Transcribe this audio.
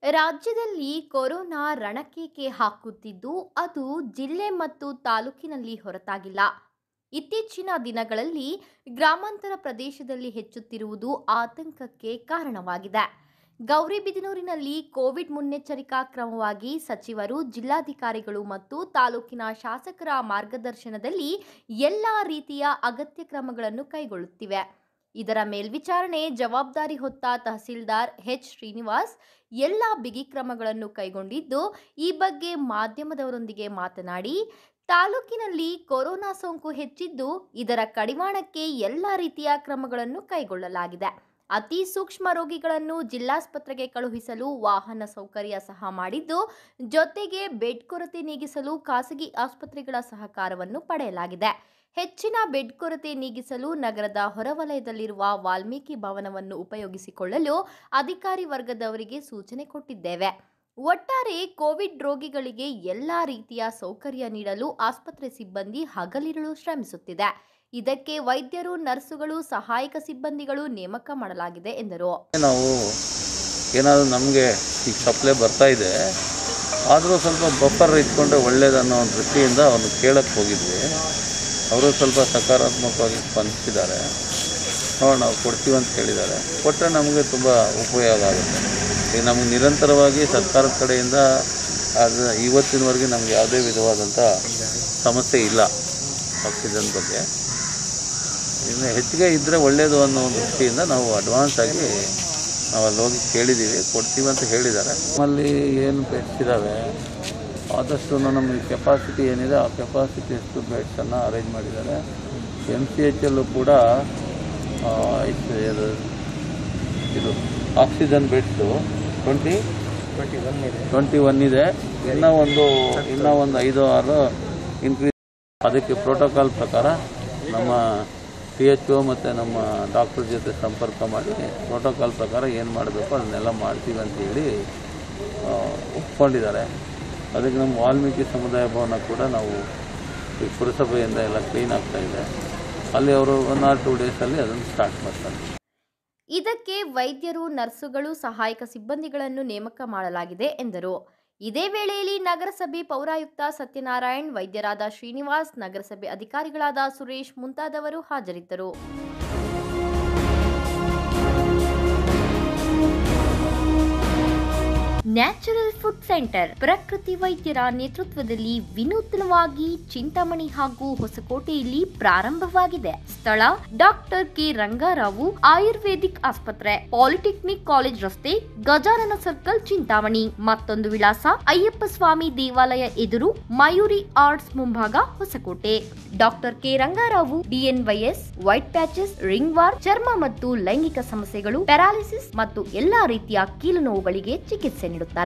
ರಾಜ್ಯದಲ್ಲಿ ಕೊರೋನಾ ರಣಕೇಕೆ ಹಾಕುತ್ತಿದ್ದು ಅದು ಜಿಲ್ಲೆ ಮತ್ತು ತಾಲೂಕಿನಲ್ಲಿ ಹೊರತಾಗಿಲ್ಲ ಇತ್ತೀಚಿನ ದಿನಗಳಲ್ಲಿ ಗ್ರಾಮಾಂತರ ಪ್ರದೇಶದಲ್ಲಿ ಹೆಚ್ಚುತ್ತಿರುವುದು ಆತಂಕಕ್ಕೆ ಕಾರಣವಾಗಿದೆ ಗೌರಿಬಿದನೂರಿನಲ್ಲಿ ಕೋವಿಡ್ ಮುನ್ನೆಚ್ಚರಿಕಾ ಕ್ರಮವಾಗಿ ಸಚಿವರು ಜಿಲ್ಲಾಧಿಕಾರಿಗಳು ಮತ್ತು ತಾಲೂಕಿನ ಶಾಸಕರ ಮಾರ್ಗದರ್ಶನದಲ್ಲಿ ಎಲ್ಲ ರೀತಿಯ ಅಗತ್ಯ ಕ್ರಮಗಳನ್ನು ಕೈಗೊಳ್ಳುತ್ತಿವೆ ಇದರ ಮೇಲ್ವಿಚಾರಣೆ ಜವಾಬ್ದಾರಿ ಹೊತ್ತ ತಹಸೀಲ್ದಾರ್ ಎಚ್ ಶ್ರೀನಿವಾಸ್ ಎಲ್ಲ ಬಿಗಿ ಕ್ರಮಗಳನ್ನು ಕೈಗೊಂಡಿದ್ದು ಈ ಬಗ್ಗೆ ಮಾಧ್ಯಮದವರೊಂದಿಗೆ ಮಾತನಾಡಿ ತಾಲೂಕಿನಲ್ಲಿ ಕೊರೋನಾ ಸೋಂಕು ಹೆಚ್ಚಿದ್ದು ಇದರ ಕಡಿವಾಣಕ್ಕೆ ಎಲ್ಲ ರೀತಿಯ ಕ್ರಮಗಳನ್ನು ಕೈಗೊಳ್ಳಲಾಗಿದೆ ಅತಿ ಸೂಕ್ಷ್ಮ ರೋಗಿಗಳನ್ನು ಜಿಲ್ಲಾಸ್ಪತ್ರೆಗೆ ಕಳುಹಿಸಲು ವಾಹನ ಸೌಕರ್ಯ ಸಹ ಮಾಡಿದ್ದು ಜೊತೆಗೆ ಬೆಡ್ ಕೊರತೆ ನೀಗಿಸಲು ಖಾಸಗಿ ಆಸ್ಪತ್ರೆಗಳ ಸಹಕಾರವನ್ನು ಪಡೆಯಲಾಗಿದೆ ಹೆಚ್ಚಿನ ಬೆಡ್ ಕೊರತೆ ನೀಗಿಸಲು ನಗರದ ಹೊರವಲಯದಲ್ಲಿರುವ ವಾಲ್ಮೀಕಿ ಭವನವನ್ನು ಉಪಯೋಗಿಸಿಕೊಳ್ಳಲು ಅಧಿಕಾರಿ ವರ್ಗದವರಿಗೆ ಸೂಚನೆ ಕೊಟ್ಟಿದ್ದೇವೆ ಒಟ್ಟಾರೆ ಕೋವಿಡ್ ರೋಗಿಗಳಿಗೆ ಎಲ್ಲ ರೀತಿಯ ಸೌಕರ್ಯ ನೀಡಲು ಆಸ್ಪತ್ರೆ ಸಿಬ್ಬಂದಿ ಹಗಲಿರುಳು ಶ್ರಮಿಸುತ್ತಿದೆ ಇದಕ್ಕೆ ವೈದ್ಯರು ನರ್ಸುಗಳು ಸಹಾಯಕ ಸಿಬ್ಬಂದಿಗಳು ನೇಮಕ ಮಾಡಲಾಗಿದೆ ಎಂದರು ನಾವು ಏನಾದರೂ ನಮಗೆ ಈಗ ಸಪ್ಲೈ ಬರ್ತಾ ಇದೆ ಆದರೂ ಸ್ವಲ್ಪ ಬಫರ್ ಇಟ್ಕೊಂಡ್ರೆ ಒಳ್ಳೇದನ್ನೋ ಒಂದು ದೃಷ್ಟಿಯಿಂದ ಅವ್ರನ್ನ ಕೇಳಕ್ಕೆ ಹೋಗಿದ್ವಿ ಅವರು ಸ್ವಲ್ಪ ಸಕಾರಾತ್ಮಕವಾಗಿ ಸ್ಪಂದಿಸಿದ್ದಾರೆ ನೋಡೋಣ ನಾವು ಕೊಡ್ತೀವಿ ಅಂತ ಹೇಳಿದ್ದಾರೆ ಕೊಟ್ಟರೆ ನಮಗೆ ತುಂಬ ಉಪಯೋಗ ಆಗುತ್ತೆ ಈಗ ನಮಗೆ ನಿರಂತರವಾಗಿ ಸರ್ಕಾರದ ಕಡೆಯಿಂದ ಅದು ಇವತ್ತಿನವರೆಗೆ ನಮಗೆ ಯಾವುದೇ ವಿಧವಾದಂಥ ಸಮಸ್ಯೆ ಇಲ್ಲ ಆಕ್ಸಿಜನ್ ಬಗ್ಗೆ ಇನ್ನು ಹೆಚ್ಚಿಗೆ ಇದ್ದರೆ ಒಳ್ಳೆಯದು ಅನ್ನೋ ಒಂದು ದೃಷ್ಟಿಯಿಂದ ನಾವು ಅಡ್ವಾನ್ಸ್ ಆಗಿ ನಾವು ಅಲ್ಲಿ ಹೋಗಿ ಕೇಳಿದ್ದೀವಿ ಕೊಡ್ತೀವಿ ಅಂತ ಹೇಳಿದ್ದಾರೆ ನಮ್ಮಲ್ಲಿ ಏನು ಬೆಡ್ಸ್ ಇದ್ದಾವೆ ಆದಷ್ಟು ನಮಗೆ ಕೆಪಾಸಿಟಿ ಏನಿದೆ ಆ ಕೆಪಾಸಿಟಿ ಎಷ್ಟು ಬೆಡ್ಸನ್ನು ಅರೇಂಜ್ ಮಾಡಿದ್ದಾರೆ ಎಮ್ ಸಿ ಎಚಲ್ಲೂ ಕೂಡ ಆ, ಇಷ್ಟು ಇದು ಇದು oxygen beds twenty twenty one ಇದೆ ಇನ್ನೂ ಒಂದು ಇನ್ನೂ ಒಂದು ಐದು ಆರು ಇನ್ಕ್ರೀಸ್ ಅದಕ್ಕೆ ಪ್ರೋಟೋಕಾಲ್ ಪ್ರಕಾರ ನಮ್ಮ ಪಿ ಎಚ್ ಒ ಮತ್ತು ನಮ್ಮ ಡಾಕ್ಟರ್ ಜೊತೆ ಸಂಪರ್ಕ ಮಾಡಿ ಪ್ರೋಟೋಕಾಲ್ ಪ್ರಕಾರ ಏನು ಮಾಡಬೇಕು ಅದನ್ನೆಲ್ಲ ಮಾಡ್ತೀವಿ ಅಂತ ಹೇಳಿ ಆ, ಒಪ್ಕೊಂಡಿದ್ದಾರೆ ಅದಕ್ಕೆ ನಮ್ಮ ವಾಲ್ಮೀಕಿ ಸಮುದಾಯ ಭವನ ಕೂಡ ನಾವು ಈ ಪುರಸಭೆಯಿಂದ ಎಲ್ಲ ಕ್ಲೀನ್ ಆಗ್ತಾ ಇದೆ ಅಲ್ಲಿ ಅವರು ಒನ್ ಆರ್ ಟೂ ಡೇಸಲ್ಲಿ ಅದನ್ನು ಸ್ಟಾರ್ಟ್ ಮಾಡ್ತಾರೆ ಇದಕ್ಕೆ ವೈದ್ಯರು ನರ್ಸುಗಳು ಸಹಾಯಕ ಸಿಬ್ಬಂದಿಗಳನ್ನು ನೇಮಕ ಮಾಡಲಾಗಿದೆ ಎಂದರು ಇದೇ ವೇಳೆಯಲ್ಲಿ ನಗರಸಭೆ ಪೌರಾಯುಕ್ತ ಸತ್ಯನಾರಾಯಣ್ ವೈದ್ಯರಾದ ಶ್ರೀನಿವಾಸ್ ನಗರಸಭೆ ಅಧಿಕಾರಿಗಳಾದ ಸುರೇಶ್ ಮುಂತಾದವರು ಹಾಜರಿದ್ದರು ನ್ಯಾಚುರಲ್ ಫುಡ್ ಸೆಂಟರ್ ಪ್ರಕೃತಿ ವೈದ್ಯರ ನೇತೃತ್ವದಲ್ಲಿ ವಿನೂತನವಾಗಿ ಚಿಂತಾಮಣಿ ಹಾಗೂ ಹೊಸಕೋಟೆಯಲ್ಲಿ ಪ್ರಾರಂಭವಾಗಿದೆ ಸ್ಥಳ ಡಾಕ್ಟರ್ ಕೆ ರಂಗಾರಾವು ಆಯುರ್ವೇದಿಕ್ ಆಸ್ಪತ್ರೆ ಪಾಲಿಟೆಕ್ನಿಕ್ ಕಾಲೇಜ್ ರಸ್ತೆ ಗಜಾನನ ಸರ್ಕಲ್ ಚಿಂತಾಮಣಿ ಮತ್ತೊಂದು ವಿಳಾಸ ಅಯ್ಯಪ್ಪ ಸ್ವಾಮಿ ದೇವಾಲಯ ಎದುರು ಮಯೂರಿ ಆರ್ಟ್ಸ್ ಮುಂಭಾಗ Hosakote doctor K Rangarao DNYS white patches ringworm ಚರ್ಮ ಮತ್ತು ಲೈಂಗಿಕ ಸಮಸ್ಯೆಗಳು ಪ್ಯಾರಾಲಿಸಿಸ್ ಮತ್ತು ಎಲ್ಲಾ ರೀತಿಯ ಕೀಲು ನೋವುಗಳಿಗೆ ಚಿಕಿತ್ಸೆ ನೀಡುತ್ತಾರೆ